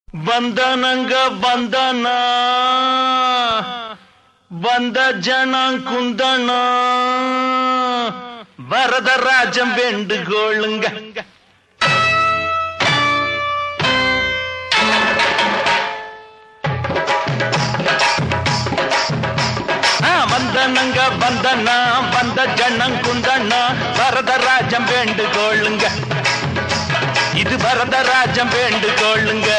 ಬಂದನಂಗ ಬಂದನ ಬಂದ ಜನ ಕುಂದಣ வரதராஜம் வேண்டுகோளுங்க ஆ, வந்தனங்க வந்தனா வந்த ஜனம் குந்தண்ணா வரதராஜம் வேண்டுகோளுங்க இது வரதராஜம் வேண்டுகோளுங்க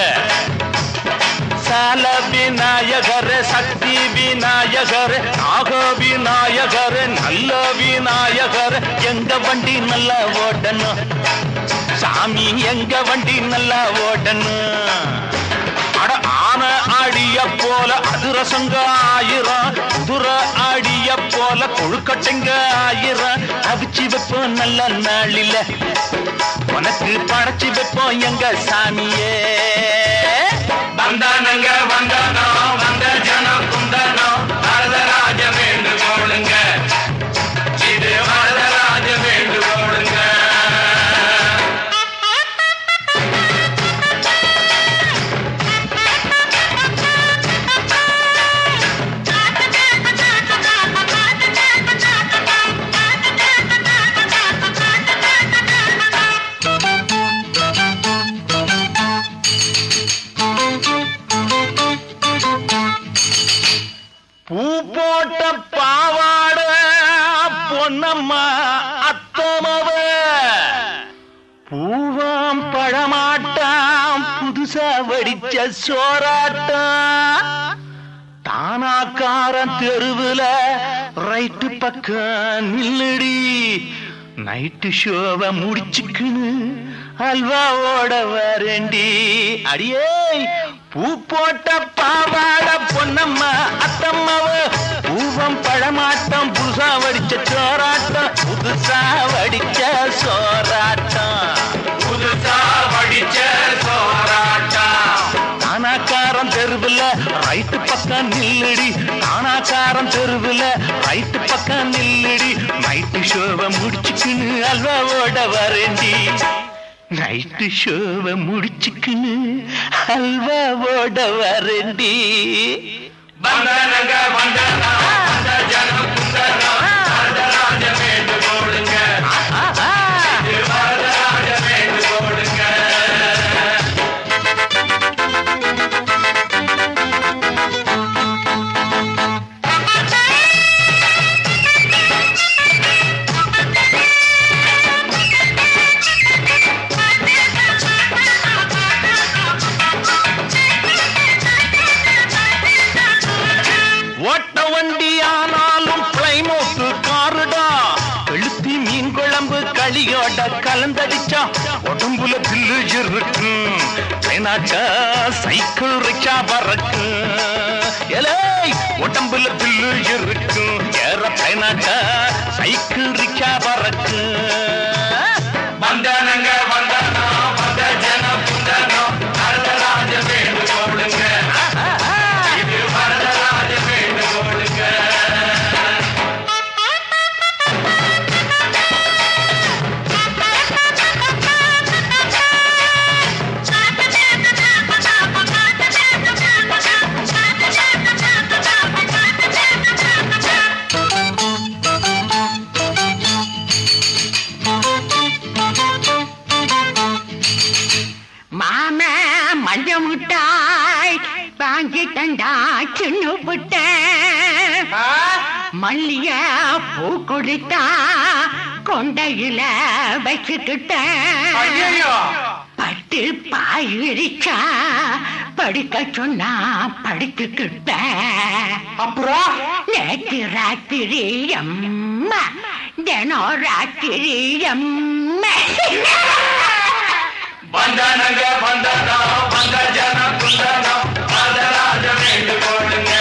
சால விநாயகர் சக்தி விநாயகர் நாக விநாயகர் நல்ல விநாயகர் எங்க வண்டி நல்லா ஓடணும் சாமி எங்க வண்டி நல்லா ஓடணும் அட ஆன ஆடிய போல அதிரசங்க ஆயிரம் குதிர ஆடிய போல கொழுக்கட்டைங்க ஆயிரம் அவிச்சு வைப்போம் நல்ல நாளில உனக்கு படைச்சு வைப்போம் எங்க சாமியே வந்தானங்க வந்தானோ வந்த ஜனம் குந்தனோ வரதராஜ வேண்டுகோளுங்க இது வரதராஜ வேண்டுகோளுங்க பூ போட்ட பாவாட பொன்னம்மா அத்தமவ பூவாம் பழமாட்டாம் புதுசா வடிச்ச சோறாட்டம் தானாக்காரன் தெருவுல ரைட்டு பக்கம் நில்லுடி நைட்டு ஷோவை முடிச்சுக்குன்னு அல்வாவோட வரேண்டி அடியே பூ போட்ட பாவாட பொன்னம்மா அத்தம்மாவ பூவம் பழமாட்டம் புதுசா வடிச்ச சோறாட்டம் புதுசா வடிச்ச சோறாட்டம் புதுசா வடிச்ச சோராட்டம் தானாக்காரன் தெருவுல ரைட்டு பக்கம் நில்லுடி தானாக்காரன் தெருவுல ரைட்டு பக்கம் நில்லுடி நைட்டு ஷோவை முடிச்சுக்குன்னு அல்வாவோட வரேண்டி நைட்டு ஷோவை முடிச்சுக்குன்னு அல்வாவோட வரேண்டி வந்தானங்க வந்தானோ வந்த ஜனம் குந்தனோ வரதராஜ வேண்டுகோளுங்க ஆஹா. இது வரதராஜ வேண்டுகோளுங்க ஓட்ட வண்டி ஆனாலும் பிளைமோத்து காருடா எழுத்தி மீன் குழம்பு களியோட கலந்தடிச்சா உடம்புல பில்லு இருக்கும் ட்ரெயினாக்கா சைக்கிள் ரிக்ஷா பறக்கும் எலே உடம்புல பில்லு இருக்கும் ஏற ட்ரெயினாக்கா சைக்கிள் ரிக்ஷா பறக்கும் வந்தானங்க வந்தானோ வந்த ஜனம் குந்தனோ வரதராஜ வேண்டுகோளுங்க இது வரதராஜ வேண்டுகோளுங்க மாம மஞ்ச முட்டாய் வாங்கிட்டண்டா சின்ன புட்ட மல்லிய பூ கொடுத்தா கொண்டையில வச்சுக்கிட்டேன் பட்டு பாய் விரிச்சா படிக்க சொன்னா படிச்சுக்கிட்டேன் அப்புறம் நேற்று ராத்திரி அம்மா தினம் ராத்திரி அம்மா வந்தானங்க வந்தானோ வந்த ஜனம் குந்தனோ வரதராஜ வேண்டுகோளுங்க